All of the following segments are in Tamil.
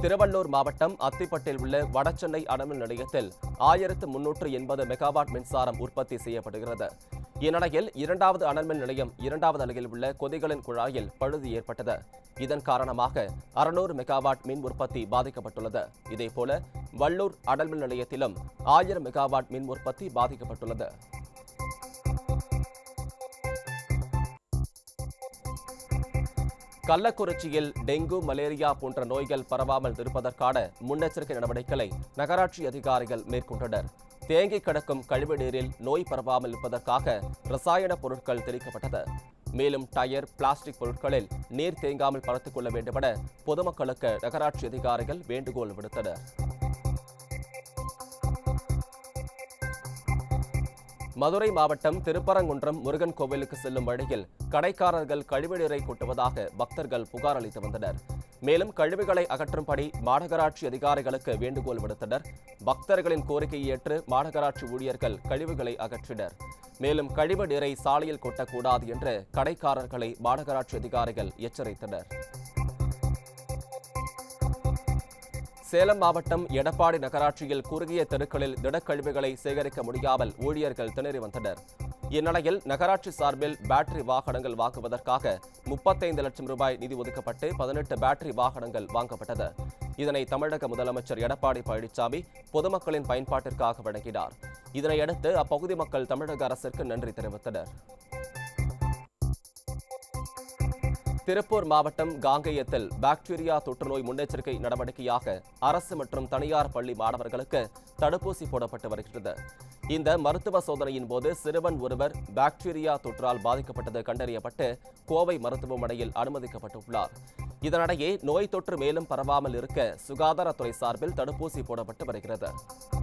திருவள்ளூர் மாவட்டம் அத்திப்பட்டில் உள்ள வடசென்னை அனல்மின் நிலையத்தில் ஆயிரத்து முன்னூற்று எண்பது மெகாவாட் மின்சாரம் உற்பத்தி செய்யப்படுகிறது இந்நிலையில் இரண்டாவது அனல்மின் நிலையம் இரண்டாவது அலையில் உள்ள கொதிகளின் குழாயில் பழுது ஏற்பட்டது இதன் காரணமாக அறுநூறு மெகாவாட் மின் உற்பத்தி பாதிக்கப்பட்டுள்ளது இதேபோல வள்ளூர் அனல்மின் நிலையத்திலும் ஆயிரம் மெகாவாட் மின் உற்பத்தி பாதிக்கப்பட்டுள்ளது கள்ளக்குறிச்சியில் டெங்கு மலேரியா போன்ற நோய்கள் பரவாமல் இருப்பதற்கான முன்னெச்சரிக்கை நடவடிக்கைகளை நகராட்சி அதிகாரிகள் மேற்கொண்டனர் தேங்கி கிடக்கும் கழிவுநீரில் நோய் பரவாமல் இருப்பதற்காக ரசாயன பொருட்கள் தெளிக்கப்பட்டது மேலும் டயர் பிளாஸ்டிக் பொருட்களில் நீர் தேங்காமல் பார்த்துக் கொள்ள வேண்டுமென பொதுமக்களுக்கு நகராட்சி அதிகாரிகள் வேண்டுகோள் விடுத்தனர் மதுரை மாவட்டம் திருப்பரங்குன்றம் முருகன் கோவிலுக்கு செல்லும் வழியில் கடைக்காரர்கள் கழிவுநீரை கொட்டுவதாக பக்தர்கள் புகார் அளித்து வந்தனர் மேலும் கழிவுகளை அகற்றும்படி மாநகராட்சி அதிகாரிகளுக்கு வேண்டுகோள் விடுத்தனர் பக்தர்களின் கோரிக்கையை ஏற்று மாநகராட்சி ஊழியர்கள் கழிவுகளை அகற்றினர் மேலும் கழிவு நீரை சாலையில் கொட்டக்கூடாது என்று கடைக்காரர்களை மாநகராட்சி அதிகாரிகள் எச்சரித்தனர் சேலம் மாவட்டம் எடப்பாடி நகராட்சியில் குறுகிய தெருக்களில் திடக்கழிவுகளை சேகரிக்க முடியாமல் ஊழியர்கள் திணறி வந்தனர் இந்நிலையில் நகராட்சி சார்பில் பேட்டரி வாகனங்கள் வாங்குவதற்காக முப்பத்தைந்து லட்சம் ரூபாய் நிதி ஒதுக்கப்பட்டு பதினெட்டு பேட்டரி வாகனங்கள் வாங்கப்பட்டது இதனை தமிழக முதலமைச்சர் எடப்பாடி பழனிசாமி பொதுமக்களின் பயன்பாட்டிற்காக வழங்கினார் இதனையடுத்து அப்பகுதி மக்கள் தமிழக அரசிற்கு நன்றி தெரிவித்தனர் திருப்பூர் மாவட்டம் காங்கேயத்தில் பாக்டீரியா தொற்றுநோய் முன்னெச்சரிக்கை நடவடிக்கையாக அரசு மற்றும் தனியார் பள்ளி மாணவர்களுக்கு தடுப்பூசி போடப்பட்டு வருகிறது இந்த மருத்துவ சோதனையின் போது சிறுவன் ஒருவர் பாக்டீரியா தொற்றால் பாதிக்கப்பட்டது கண்டறியப்பட்டு கோவை மருத்துவமனையில் அனுமதிக்கப்பட்டுள்ளார் இதனிடையே நோய் தொற்று மேலும் பரவாமல் இருக்க சுகாதாரத்துறை சார்பில் தடுப்பூசி போடப்பட்டு வருகிறது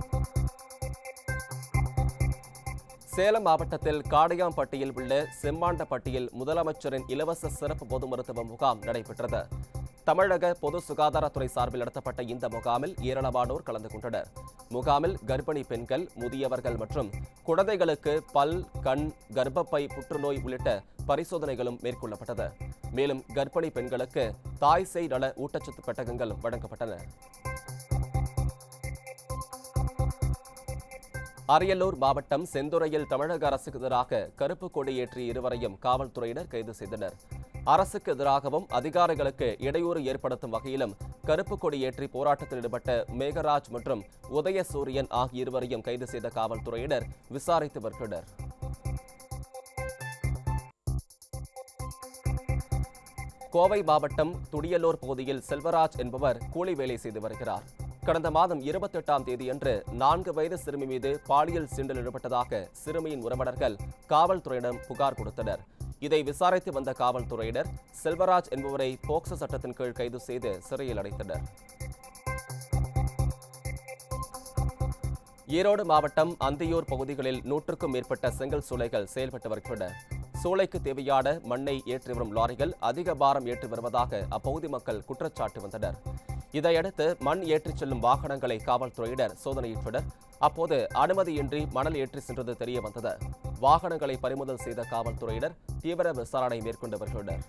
சேலம் மாவட்டத்தில் காடையாம்பட்டியில் உள்ள செம்மாண்டப்பட்டியில் முதலமைச்சரின் இலவச சிறப்பு பொது மருத்துவ முகாம் நடைபெற்றது தமிழக பொது சுகாதாரத்துறை சார்பில் நடத்தப்பட்ட இந்த முகாமில் ஏராளமானோர் கலந்து கொண்டனர் முகாமில் கர்ப்பிணி பெண்கள் முதியவர்கள் மற்றும் குழந்தைகளுக்கு பல் கண் கர்ப்பப்பை புற்றுநோய் உள்ளிட்ட பரிசோதனைகளும் மேற்கொள்ளப்பட்டது மேலும் கர்ப்பிணி பெண்களுக்கு தாய் சேய் நல ஊட்டச்சத்து பெட்டகங்களும் வழங்கப்பட்டன அரியலூர் மாவட்டம் செந்துறையில் தமிழக அரசுக்கு எதிராக கருப்பு கொடி ஏற்றிய இருவரையும் காவல்துறையினர் கைது செய்தனர் அரசுக்கு எதிராகவும் அதிகாரிகளுக்கு இடையூறு ஏற்படுத்தும் வகையிலும் கருப்பு கொடி ஏற்றி போராட்டத்தில் ஈடுபட்ட மேகராஜ் மற்றும் உதயசூரியன் ஆகிய இருவரையும் கைது செய்த காவல்துறையினர் விசாரித்து வருகின்றனர் கோவை மாவட்டம் துடியலூர் பகுதியில் செல்வராஜ் என்பவர் கூலி வேலை செய்து வருகிறார் கடந்த மாதம் இருபத்தெட்டாம் தேதியன்று நான்கு வயது சிறுமி மீது பாலியல் சீண்டல் ஈடுபட்டதாக சிறுமியின் உறவினர்கள் காவல்துறையிடம் புகார் கொடுத்தனர் இதை விசாரித்து வந்த காவல்துறையினர் செல்வராஜ் என்பவரை போக்சோ சட்டத்தின் கீழ் கைது செய்து சிறையில் அடைத்தனர் ஈரோடு மாவட்டம் அந்தியூர் பகுதிகளில் நூற்றுக்கும் மேற்பட்ட செங்கல் சூளைகள் செயல்பட்டு வருகின்றன சூளைக்கு தேவையான மண்ணை ஏற்றி வரும் லாரிகள் அதிக பாரம் ஏற்றி வருவதாக அப்பகுதி மக்கள் குற்றச்சாட்டு வந்தனர் இதையடுத்து மண் ஏற்றிச் செல்லும் வாகனங்களை காவல்துறையினர் சோதனையிட்டனர் அப்போது அனுமதியின்றி மணல் ஏற்றி சென்றது தெரிய வந்தது வாகனங்களை பறிமுதல் செய்த காவல்துறையினர் தீவிர விசாரணை மேற்கொண்டு வருகின்றனர்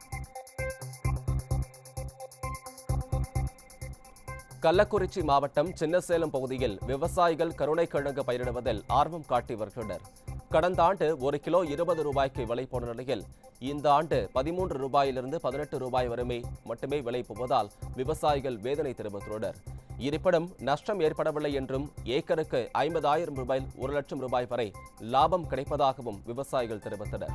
கள்ளக்குறிச்சி மாவட்டம் சின்னசேலம் பகுதியில் விவசாயிகள் கருணைக்கிழங்கு பயிரிடுவதில் ஆர்வம் காட்டி வருகின்றனர் கடந்த ஆண்டு ஒரு கிலோ இருபது ரூபாய்க்கு விலை போன நிலையில் இந்த ஆண்டு பதிமூன்று ரூபாயிலிருந்து பதினெட்டு ரூபாய் வரை மட்டுமே விலை போவதால் விவசாயிகள் வேதனை தெரிவித்துள்ளனர் இருப்பினும் நஷ்டம் ஏற்படவில்லை என்றும் ஏக்கருக்கு ஐம்பதாயிரம் ரூபாய் ஒரு லட்சம் ரூபாய் வரை லாபம் கிடைப்பதாகவும் விவசாயிகள் தெரிவித்தனர்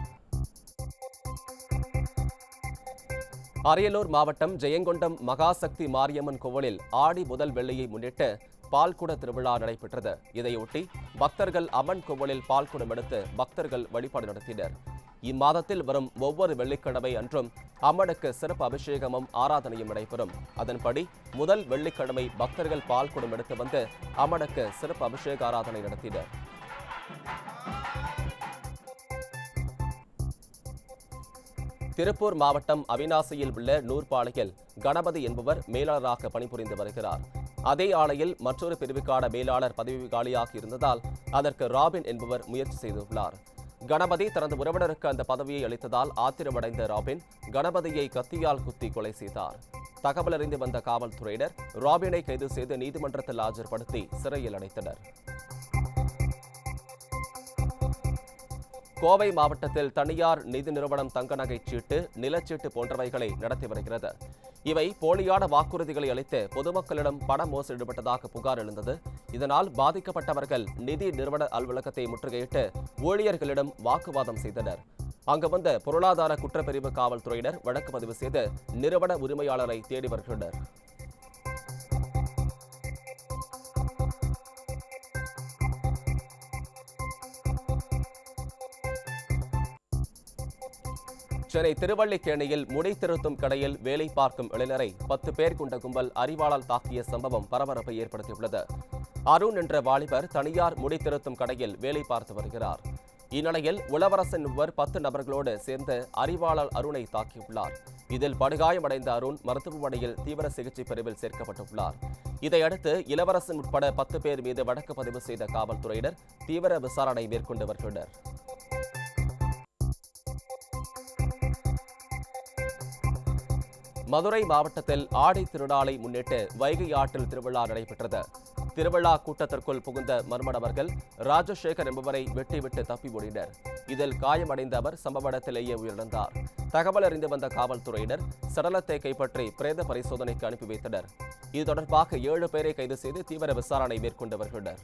அரியலூர் மாவட்டம் ஜெயங்கொண்டம் மகாசக்தி மாரியம்மன் கோவிலில் ஆடி முதல் வெள்ளியை முன்னிட்டு பால்குட திருவிழா நடைபெற்றது இதையொட்டி பக்தர்கள் அம்மன் கோவிலில் பால்குடம் எடுத்து பக்தர்கள் வழிபாடு நடத்தினர் இம்மாதத்தில் வரும் ஒவ்வொரு வெள்ளிக்கிழமை அன்றும் அம்மனுக்கு சிறப்பு அபிஷேகமும் ஆராதனையும் நடைபெறும் அதன்படி முதல் வெள்ளிக்கிழமை பக்தர்கள் பால்குடம் எடுத்து வந்து அம்மனுக்கு சிறப்பு அபிஷேக ஆராதனை நடத்தினர் திருப்பூர் மாவட்டம் அவினாசியில் உள்ள நூற்பாலையில் கணபதி என்பவர் மேலாளராக பணிபுரிந்து வருகிறார் அதே ஆலையில் மற்றொரு பிரிவுக்கான மேலாளர் பதவி காலியாகி இருந்ததால் அதற்கு ராபின் என்பவர் முயற்சி செய்துள்ளார் கணபதி தனது உறவினருக்கு அந்த பதவியை அளித்ததால் ஆத்திரமடைந்த ராபின் கணபதியை கத்தியால் குத்தி கொலை செய்தார் தகவல் அறிந்து வந்த காவல்துறையினர் ராபினை கைது செய்து நீதிமன்றத்தில் ஆஜர்படுத்தி சிறையில் அடைத்தனர் கோவை மாவட்டத்தில் தனியார் நிதி நிறுவனம் தங்க நகைச் சீட்டு நிலச்சீட்டு போன்றவைகளை நடத்தி வருகிறது இவை போலியான வாக்குறுதிகளை அளித்து பொதுமக்களிடம் பண மோசடி ஈடுபட்டதாக புகார் எழுந்தது இதனால் பாதிக்கப்பட்டவர்கள் நிதி நிறுவன அலுவலகத்தை முற்றுகையிட்டு ஊழியர்களிடம் வாக்குவாதம் செய்தனர் அங்கு வந்த பொருளாதார குற்றப்பிரிவு காவல்துறையினர் வழக்கு பதிவு செய்து நிறுவன உரிமையாளரை தேடி வருகின்றனர் சென்னை திருவல்லிக்கேணியில் முடி திருத்தும் கடையில் வேலை பார்க்கும் இளைஞரை பத்து பேர் கொண்ட கும்பல் அறிவாளால் தாக்கிய சம்பவம் பரபரப்பை ஏற்படுத்தியுள்ளது அருண் என்ற வாலிபர் தனியார் முடி திருத்தும் கடையில் வேலை பார்த்து வருகிறார் இந்நிலையில் உளவரசன் ஒருவர் பத்து நபர்களோடு சேர்ந்து அறிவாளர் அருணை தாக்கியுள்ளார் இதில் படுகாயமடைந்த அருண் மருத்துவமனையில் தீவிர சிகிச்சை பிரிவில் சேர்க்கப்பட்டுள்ளார் இதையடுத்து இளவரசன் உட்பட பத்து பேர் மீது வழக்கு பதிவு செய்த காவல்துறையினர் தீவிர விசாரணை மேற்கொண்டு வருகின்றனர் மதுரை மாவட்டத்தில் ஆடை திருநாளை முன்னிட்டு வைகை ஆற்றில் திருவிழா நடைபெற்றது திருவிழா கூட்டத்திற்குள் புகுந்த மர்ம நபர்கள் ராஜசேகர் என்பவரை வெட்டிவிட்டு தப்பி ஓடினர் இதில் காயமடைந்த அவர் சம்பவ இடத்திலேயே உயிரிழந்தார் தகவல் அறிந்து வந்த காவல்துறையினர் சடலத்தை கைப்பற்றி பிரேத பரிசோதனைக்கு அனுப்பி வைத்தனர் இது தொடர்பாக ஏழு பேரை கைது செய்து தீவிர விசாரணை மேற்கொண்டு வருகின்றனர்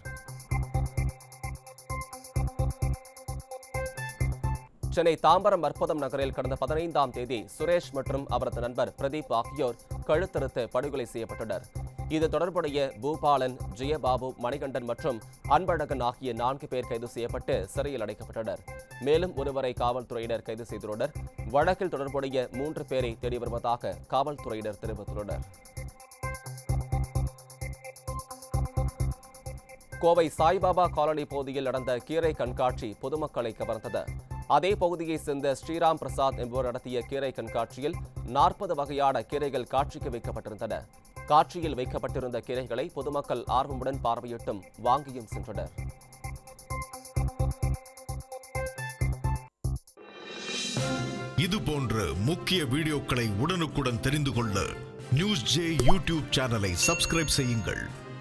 சென்னை தாம்பரம் அற்புதம் நகரில் கடந்த பதினைந்தாம் தேதி சுரேஷ் மற்றும் அவரது நண்பர் பிரதீப் ஆகியோர் கழுத்தறுத்து படுகொலை செய்யப்பட்டனர் இது தொடர்புடைய பூபாலன் ஜெயபாபு மணிகண்டன் மற்றும் அன்பழகன் ஆகிய நான்கு பேர் கைது செய்யப்பட்டு சிறையில் அடைக்கப்பட்டனர் மேலும் ஒருவரை காவல்துறையினர் கைது செய்துள்ளனர் வழக்கில் தொடர்புடைய மூன்று பேரை தேடி வருவதாக காவல்துறையினர் தெரிவித்துள்ளனர் கோவை சாய்பாபா காலனி பகுதியில் நடந்த கீரை கண்காட்சி பொதுமக்களை கவர்ந்தது அதே பகுதியை சேர்ந்த ஸ்ரீராம் பிரசாத் என்பவர் நடத்திய கீரை கண்காட்சியில் நாற்பது வகையான கீரைகள் காட்சிக்கு வைக்கப்பட்டிருந்தன காட்சியில் வைக்கப்பட்டிருந்த கீரைகளை பொதுமக்கள் ஆர்வமுடன் பார்வையிட்டும் வாங்கியும் சென்றனர் இது போன்ற முக்கிய வீடியோக்களை உடனுக்குடன் தெரிந்து கொள்ள நியூஸ் ஜே யூடியூப் சேனலை சப்ஸ்கிரைப் செய்யுங்கள்